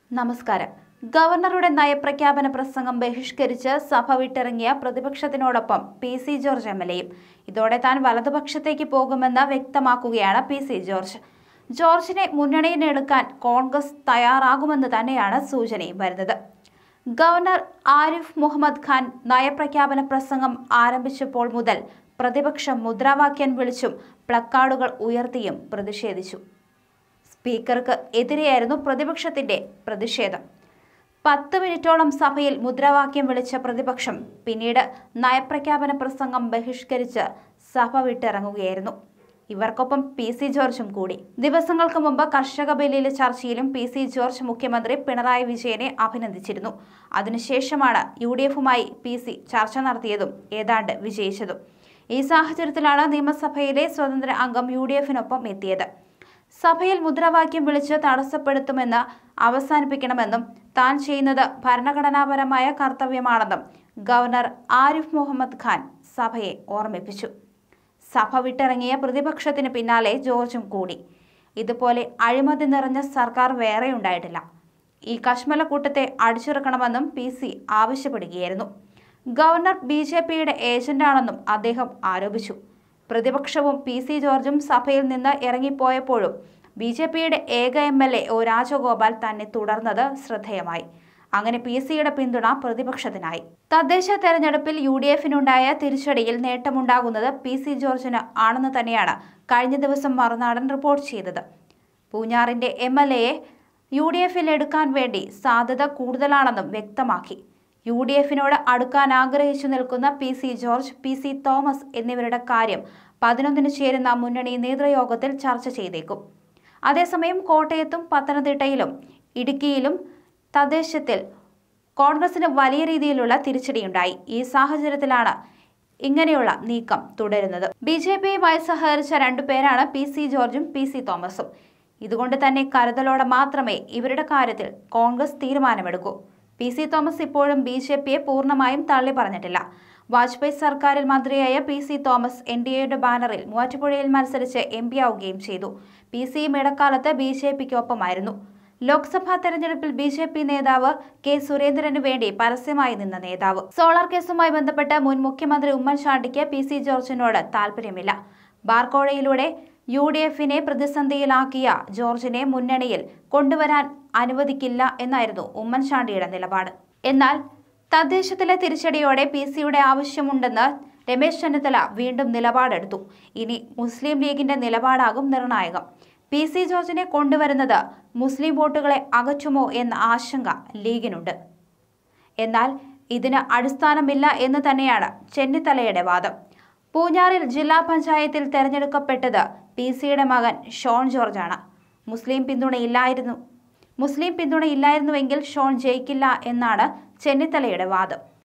നമസ്കാരം ഗവർണറുടെ നയപ്രഖ്യാപന പ്രസംഗം ബഹിഷ്കരിച്ച് സഭ വിട്ടിറങ്ങിയ പ്രതിപക്ഷത്തിനോടൊപ്പം P C George M L എയും ഇതോടെ താൻ വലതുപക്ഷത്തേക്ക് പോകുമെന്ന് വ്യക്തമാക്കുകയാണ് പി സി ജോർജ് ജോർജിനെ മുന്നണിയിലെടുക്കാൻ കോൺഗ്രസ് തയ്യാറാകുമെന്ന് തന്നെയാണ് സൂചനയും വരുന്നത് ഗവർണർ ആരിഫ് മുഹമ്മദ് ഖാൻ നയപ്രഖ്യാപന പ്രസംഗം ആരംഭിച്ചപ്പോൾ മുതൽ പ്രതിപക്ഷം മുദ്രാവാക്യം വിളിച്ചും പ്ലക്കാർഡുകൾ ഉയർത്തിയും പ്രതിഷേധിച്ചു സ്പീക്കർക്ക് എതിരെയായിരുന്നു പ്രതിപക്ഷത്തിന്റെ പ്രതിഷേധം പത്ത് മിനിറ്റോളം സഭയിൽ മുദ്രാവാക്യം വിളിച്ച പ്രതിപക്ഷം പിന്നീട് നയപ്രഖ്യാപന പ്രസംഗം ബഹിഷ്കരിച്ച് സഭ വിട്ടിറങ്ങുകയായിരുന്നു ഇവർക്കൊപ്പം പി സി ജോർജും കൂടി ദിവസങ്ങൾക്ക് മുമ്പ് കർഷക ബില്ലിലെ ചർച്ചയിലും പി സി ജോർജ് മുഖ്യമന്ത്രി പിണറായി വിജയനെ അഭിനന്ദിച്ചിരുന്നു അതിനുശേഷമാണ് യു ഡി എഫുമായി പി സി ചർച്ച നടത്തിയതും ഏതാണ്ട് വിജയിച്ചതും ഈ സാഹചര്യത്തിലാണ് നിയമസഭയിലെ സ്വതന്ത്ര അംഗം യു ഡി എഫിനൊപ്പം എത്തിയത് സഭയിൽ മുദ്രാവാക്യം വിളിച്ച് തടസ്സപ്പെടുത്തുമെന്ന് അവസാനിപ്പിക്കണമെന്നും താൻ ചെയ്യുന്നത് ഭരണഘടനാപരമായ കർത്തവ്യമാണെന്നും ഗവർണർ ആരിഫ് മുഹമ്മദ് ഖാൻ സഭയെ ഓർമ്മിപ്പിച്ചു സഭ വിട്ടിറങ്ങിയ പ്രതിപക്ഷത്തിന് പിന്നാലെ ജോർജും കൂടി ഇതുപോലെ അഴിമതി നിറഞ്ഞ സർക്കാർ വേറെ ഉണ്ടായിട്ടില്ല ഈ കശ്മലക്കൂട്ടത്തെ അടിച്ചിറക്കണമെന്നും പി സി ആവശ്യപ്പെടുകയായിരുന്നു ഗവർണർ ബി ജെ പിയുടെ ഏജന്റാണെന്നും അദ്ദേഹം ആരോപിച്ചു പ്രതിപക്ഷവും പി സി ജോർജും സഭയിൽ നിന്ന് ഇറങ്ങിപ്പോയപ്പോഴും ബി ജെ പിയുടെ ഏക M L A O Rajagopal തന്നെ തുടർന്നത് ശ്രദ്ധേയമായി അങ്ങനെ പി സിയുടെ പിന്തുണ പ്രതിപക്ഷത്തിനായി തദ്ദേശ തെരഞ്ഞെടുപ്പിൽ യു ഡി എഫിനുണ്ടായ തിരിച്ചടിയിൽ നേട്ടമുണ്ടാകുന്നത് പി സി ജോർജിന് ആണെന്ന് തന്നെയാണ് കഴിഞ്ഞ ദിവസം മറുനാടൻ റിപ്പോർട്ട് ചെയ്തത് പൂഞ്ഞാറിന്റെ എം എൽ എയെ യു ഡി എഫിൽ എടുക്കാൻ വേണ്ടി സാധ്യത കൂടുതലാണെന്നും വ്യക്തമാക്കി യു ഡി എഫിനോട് അടുക്കാൻ ആഗ്രഹിച്ചു നിൽക്കുന്ന P C George P C Thomas എന്നിവരുടെ കാര്യം പതിനൊന്നിന് ചേരുന്ന മുന്നണി നേതൃയോഗത്തിൽ ചർച്ച ചെയ്തേക്കും അതേസമയം കോട്ടയത്തും പത്തനംതിട്ടയിലും ഇടുക്കിയിലും തദ്ദേശത്തിൽ കോൺഗ്രസിന് വലിയ രീതിയിലുള്ള തിരിച്ചടിയുണ്ടായി ഈ സാഹചര്യത്തിലാണ് ഇങ്ങനെയുള്ള നീക്കം തുടരുന്നത് ബി ജെ പിയുമായി സഹകരിച്ച രണ്ടുപേരാണ് പി സി ജോർജും പി സി തോമസും ഇതുകൊണ്ട് തന്നെ കരുതലോടെ മാത്രമേ ഇവരുടെ കാര്യത്തിൽ കോൺഗ്രസ് തീരുമാനമെടുക്കൂ പി സി തോമസ് ഇപ്പോഴും ബി ജെ പിയെ പൂർണ്ണമായും തള്ളി പറഞ്ഞിട്ടില്ല വാജ്പേയി സർക്കാരിൽ മന്ത്രിയായ P C Thomas N D എയുടെ ബാനറിൽ മൂവാറ്റുപുഴയിൽ മത്സരിച്ച് എം പി ആവുകയും ചെയ്തു പി സിയും ഇടക്കാലത്ത് ബി ജെ പിക്കൊപ്പമായിരുന്നു ലോക്സഭാ തെരഞ്ഞെടുപ്പിൽ ബി ജെ പി നേതാവ് കെ സുരേന്ദ്രന് വേണ്ടി പരസ്യമായി നിന്ന നേതാവ് സോളാർ കേസുമായി ബന്ധപ്പെട്ട് മുൻ മുഖ്യമന്ത്രി ഉമ്മൻചാണ്ടിക്ക് പി സി ജോർജിനോട് താല്പര്യമില്ല ബാർക്കോഴയിലൂടെ യു ഡി എഫിനെ പ്രതിസന്ധിയിലാക്കിയ ജോർജിനെ മുന്നണിയിൽ കൊണ്ടുവരാൻ അനുവദിക്കില്ല എന്നായിരുന്നു ഉമ്മൻചാണ്ടിയുടെ നിലപാട് എന്നാൽ തദ്ദേശത്തിലെ തിരിച്ചടിയോടെ പി സിയുടെ ആവശ്യമുണ്ടെന്ന് രമേശ് ചെന്നിത്തല വീണ്ടും നിലപാടെടുത്തു ഇനി മുസ്ലിം ലീഗിന്റെ നിലപാടാകും നിർണായകം പി സി ജോർജിനെ കൊണ്ടുവരുന്നത് മുസ്ലിം വോട്ടുകളെ അകറ്റുമോ എന്ന ആശങ്ക ലീഗിനുണ്ട് എന്നാൽ ഇതിന് അടിസ്ഥാനമില്ല എന്ന് തന്നെയാണ് ചെന്നിത്തലയുടെ വാദം പൂഞ്ഞാറിൽ ജില്ലാ പഞ്ചായത്തിൽ തെരഞ്ഞെടുക്കപ്പെട്ടത് പി സിയുടെ മകൻ ഷോൺ ജോർജാണ് മുസ്ലിം പിന്തുണയില്ലായിരുന്നു മുസ്ലിം പിന്തുണയില്ലായിരുന്നുവെങ്കിൽ ഷോൺ ജയിക്കില്ല എന്നാണ് ചെന്നിത്തലയുടെ വാദം